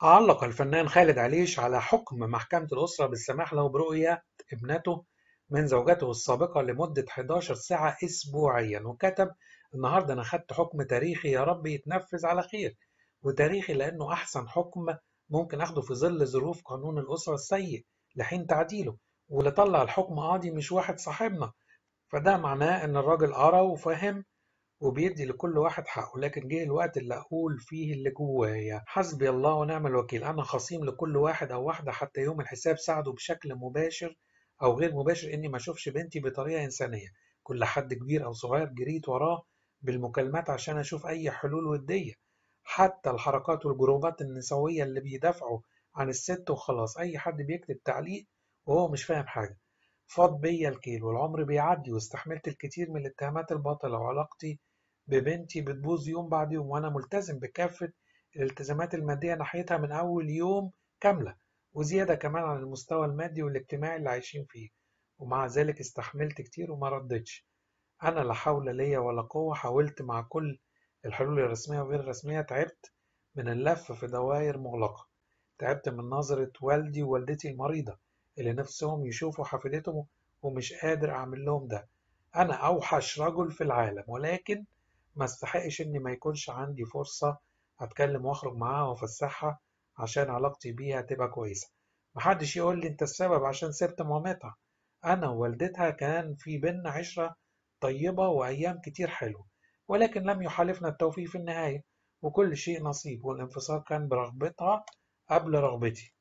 علق الفنان خالد عليش على حكم محكمة الأسرة بالسماح له برؤية ابنته من زوجته السابقة لمدة 11 ساعة أسبوعيا وكتب النهاردة أنا خدت حكم تاريخي يا رب يتنفذ على خير وتاريخي لأنه أحسن حكم ممكن أخده في ظل ظروف قانون الأسرة السيء لحين تعديله واللي طلع الحكم قاضي مش واحد صاحبنا فده معناه إن الراجل قرا وفهم وبيدي لكل واحد حقه لكن جه الوقت اللي أقول فيه اللي جوايا حسبي الله ونعم الوكيل أنا خصيم لكل واحد أو واحدة حتى يوم الحساب ساعده بشكل مباشر أو غير مباشر إني ما أشوفش بنتي بطريقة إنسانية كل حد كبير أو صغير جريت وراه بالمكالمات عشان أشوف أي حلول ودية حتى الحركات والجروبات النسوية اللي بيدافعوا عن الست وخلاص أي حد بيكتب تعليق وهو مش فاهم حاجة فاض بيا الكيل والعمر بيعدي واستحملت الكثير من الاتهامات الباطلة وعلاقتي ببنتي بتبوظ يوم بعد يوم وأنا ملتزم بكافة الالتزامات المادية ناحيتها من أول يوم كاملة وزيادة كمان عن المستوى المادي والاجتماعي اللي عايشين فيه ومع ذلك استحملت كتير وما ردتش أنا لا حول ليا ولا قوة حاولت مع كل الحلول الرسمية وغير الرسمية تعبت من اللف في دوائر مغلقة تعبت من نظرة والدي ووالدتي المريضة اللي نفسهم يشوفوا حفيدتهم ومش قادر أعمل لهم ده أنا أوحش رجل في العالم ولكن ما استحقش إني ما يكونش عندي فرصة أتكلم وأخرج معاها وأفسحها عشان علاقتي بيها تبقى كويسة محدش يقول لي أنت السبب عشان سبت مامتها أنا ووالدتها كان في بينا عشرة طيبة وأيام كتير حلوة ولكن لم يحالفنا التوفيق في النهاية وكل شيء نصيب والانفصال كان برغبتها قبل رغبتي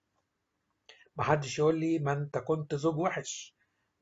محدش يقول لي ما انت كنت زوج وحش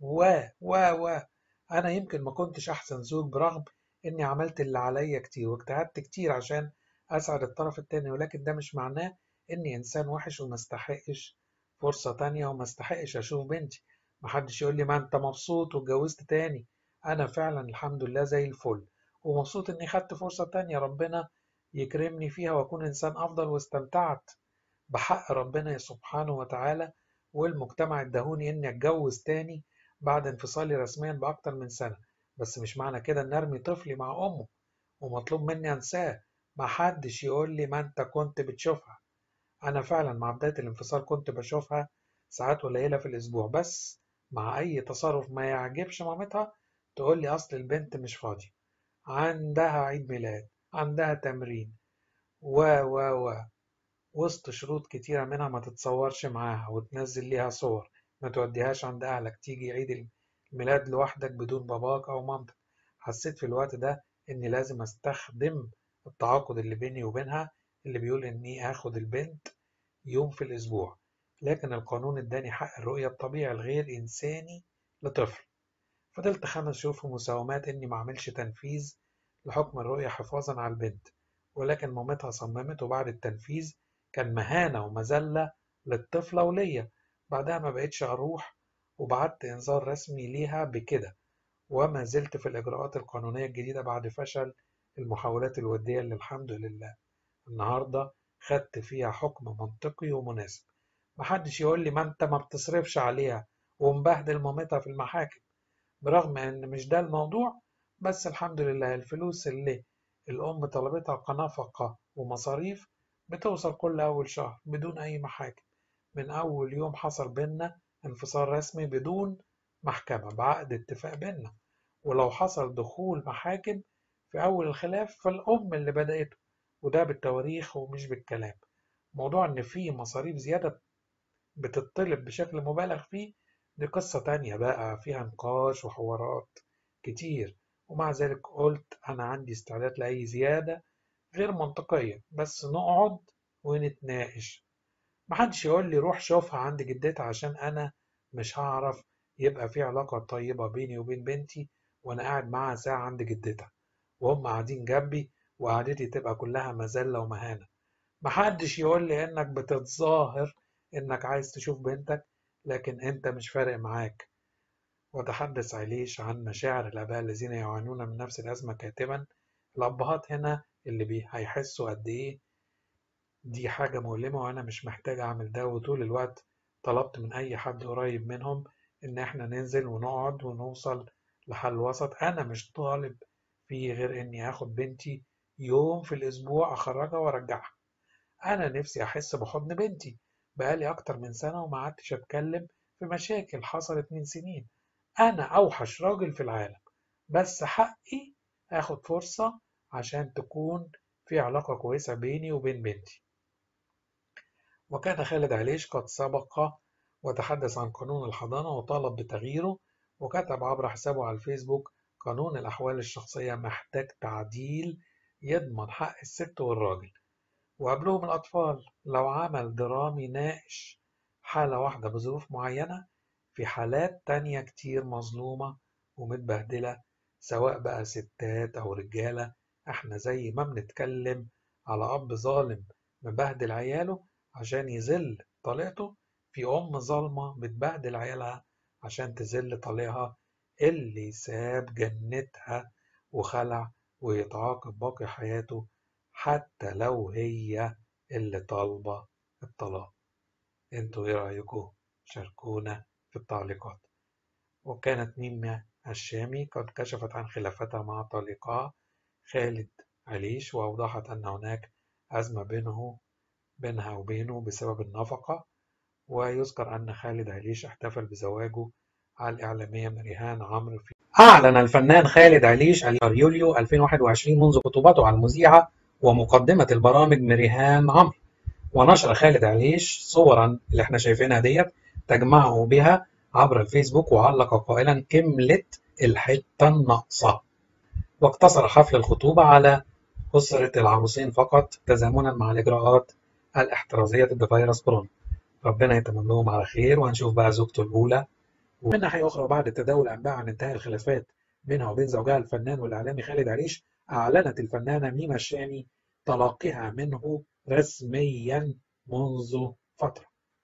و و و انا يمكن ما كنتش احسن زوج برغم اني عملت اللي عليا كتير واجتهدت كتير عشان اسعد الطرف التاني ولكن ده مش معناه اني انسان وحش وما استحقش فرصة تانية وما استحقش اشوف بنتي محدش يقول لي ما انت مبسوط واتجوزت تاني انا فعلا الحمد لله زي الفل ومبسوط اني خدت فرصة تانية ربنا يكرمني فيها واكون انسان افضل واستمتعت بحق ربنا سبحانه وتعالى والمجتمع ادهوني اني اتجوز تاني بعد انفصالي رسميا باكتر من سنة بس مش معنى كده ان ارمي طفلي مع امه ومطلوب مني انساه محدش يقول لي ما انت كنت بتشوفها انا فعلا مع بداية الانفصال كنت بشوفها ساعات قليلة في الاسبوع بس مع اي تصرف ما يعجبش مامتها تقول لي اصل البنت مش فاضية عندها عيد ميلاد عندها تمرين و و و وسط شروط كتيرة منها ما تتصورش معاها وتنزل ليها صور ما توديهاش عند أهلك تيجي عيد الميلاد لوحدك بدون باباك أو مامتك حسيت في الوقت ده إني لازم أستخدم التعاقد اللي بيني وبينها اللي بيقول إني آخد البنت يوم في الأسبوع لكن القانون اداني حق الرؤية الطبيعي الغير إنساني لطفل فضلت خمس شهور في مساومات إني ما أعملش تنفيذ لحكم الرؤية حفاظا على البنت ولكن مامتها صممت وبعد التنفيذ كان مهانة ومذلة للطفلة وليا بعدها ما بقتش أروح وبعت إنذار رسمي ليها بكده وما زلت في الإجراءات القانونية الجديدة بعد فشل المحاولات الودية اللي الحمد لله النهاردة خدت فيها حكم منطقي ومناسب محدش يقول لي ما انت ما بتصرفش عليها ومبهدل مامتها في المحاكم برغم ان مش ده الموضوع بس الحمد لله الفلوس اللي الأم طلبتها كنفقة ومصاريف بتوصل كل أول شهر بدون أي محاكم من أول يوم حصل بينا انفصال رسمي بدون محكمة بعقد اتفاق بينا ولو حصل دخول محاكم في أول الخلاف فالأم اللي بدأته وده بالتواريخ ومش بالكلام موضوع إن في مصاريف زيادة بتطلب بشكل مبالغ فيه دي قصة تانية بقى فيها نقاش وحوارات كتير ومع ذلك قلت أنا عندي استعداد لأي زيادة غير منطقية بس نقعد ونتناقش محدش يقول لي روح شوفها عند جدتها عشان أنا مش هعرف يبقى في علاقة طيبة بيني وبين بنتي وأنا قاعد معاها ساعة عند جدتها وهم قاعدين جنبي وقعدتي تبقى كلها مذلة ومهانة محدش يقول لي إنك بتتظاهر إنك عايز تشوف بنتك لكن أنت مش فارق معاك وتحدث عليش عن مشاعر الآباء الذين يعانون من نفس الأزمة كاتبا الأبهات هنا اللي بي هيحسوا قد إيه دي حاجة مؤلمة وأنا مش محتاج أعمل ده وطول الوقت طلبت من أي حد قريب منهم إن إحنا ننزل ونقعد ونوصل لحل وسط أنا مش طالب فيه غير إني آخد بنتي يوم في الأسبوع أخرجها وأرجعها أنا نفسي أحس بحضن بنتي بقالي أكتر من سنة وما عدتش أتكلم في مشاكل حصلت من سنين أنا أوحش راجل في العالم بس حقي آخد فرصة عشان تكون في علاقة كويسة بيني وبين بنتي وكان خالد عليش قد سبق وتحدث عن قانون الحضانة وطالب بتغييره وكتب عبر حسابه على الفيسبوك قانون الأحوال الشخصية محتاج تعديل يضمن حق الست والراجل وقبلهم الأطفال لو عمل درامي ناقش حالة واحدة بظروف معينة في حالات تانية كتير مظلومة ومتبهدلة سواء بقى ستات أو رجالة احنا زي ما بنتكلم على أب ظالم مبهدل عياله عشان يذل طليقته في أم ظالمة بتبهدل عيالها عشان تذل طليقها اللي ساب جنتها وخلع ويتعاقب باقي حياته حتى لو هي اللي طالبة الطلاق انتوا ايه رأيكم شاركونا في التعليقات وكانت ميمة الشامي قد كشفت عن خلافتها مع طليقها خالد عليش وأوضحت أن هناك أزمة بينه بينها وبينه بسبب النفقة ويذكر أن خالد عليش احتفل بزواجه على الإعلامية مريهان عمرو في أعلن الفنان خالد عليش يوليو 2021 منذ خطوبته على المذيعة ومقدمة البرامج مريهان عمرو ونشر خالد عليش صورا اللي احنا شايفينها ديت تجمعه بها عبر الفيسبوك وعلق قائلا كملت الحتة الناقصة واقتصر حفل الخطوبة على أسرة العروسين فقط تزامنا مع الإجراءات الاحترازية ضد فيروس كورونا ربنا يتمم لهم على خير وهنشوف بقى زوجته الأولى ومن ناحية أخرى بعد تداول أنباء عن انتهاء الخلافات بينها وبين زوجها الفنان والإعلامي خالد عليش أعلنت الفنانة ميمة الشامي تلقيها منه رسميا منذ فترة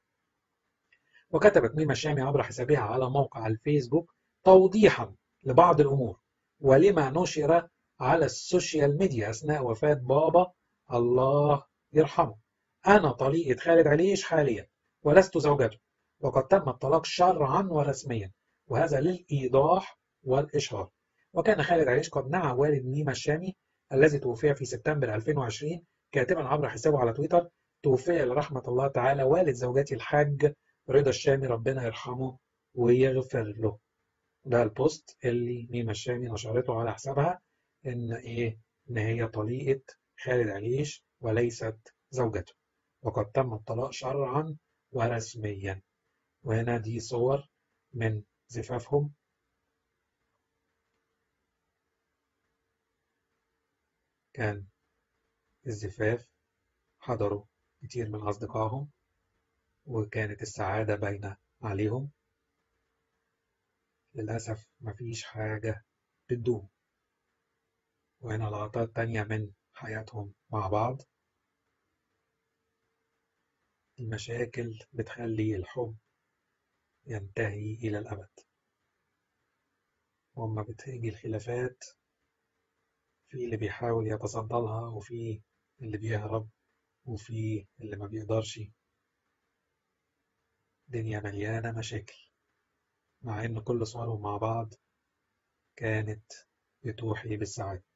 وكتبت ميمة الشامي عبر حسابها على موقع الفيسبوك توضيحا لبعض الأمور ولما نشر على السوشيال ميديا أثناء وفاة بابا الله يرحمه أنا طليقة خالد عليش حاليا ولست زوجته وقد تم الطلاق شرعا ورسميا وهذا للإيضاح والإشهار وكان خالد عليش قد نعى والد ميمة الشامي الذي توفي في سبتمبر 2020 كاتبا عبر حسابه على تويتر توفي لرحمة الله تعالى والد زوجتي الحاج رضا الشامي ربنا يرحمه ويغفر له ده البوست اللي ميمة الشامي نشرته على حسابها ان ايه ان هي طليقة خالد عليش وليست زوجته وقد تم الطلاق شرعا ورسميا وهنا دي صور من زفافهم كان الزفاف حضروا كتير من أصدقائهم وكانت السعادة باينة عليهم للأسف مفيش حاجة بتدوم وهنا لقطات تانية من حياتهم مع بعض المشاكل بتخلي الحب ينتهي إلى الأبد وأما بتيجي الخلافات في اللي بيحاول يتصدى لها وفي اللي بيهرب وفي اللي ما بيقدرش دنيا مليانة مشاكل مع إن كل صورهم مع بعض كانت بتوحي بالسعادة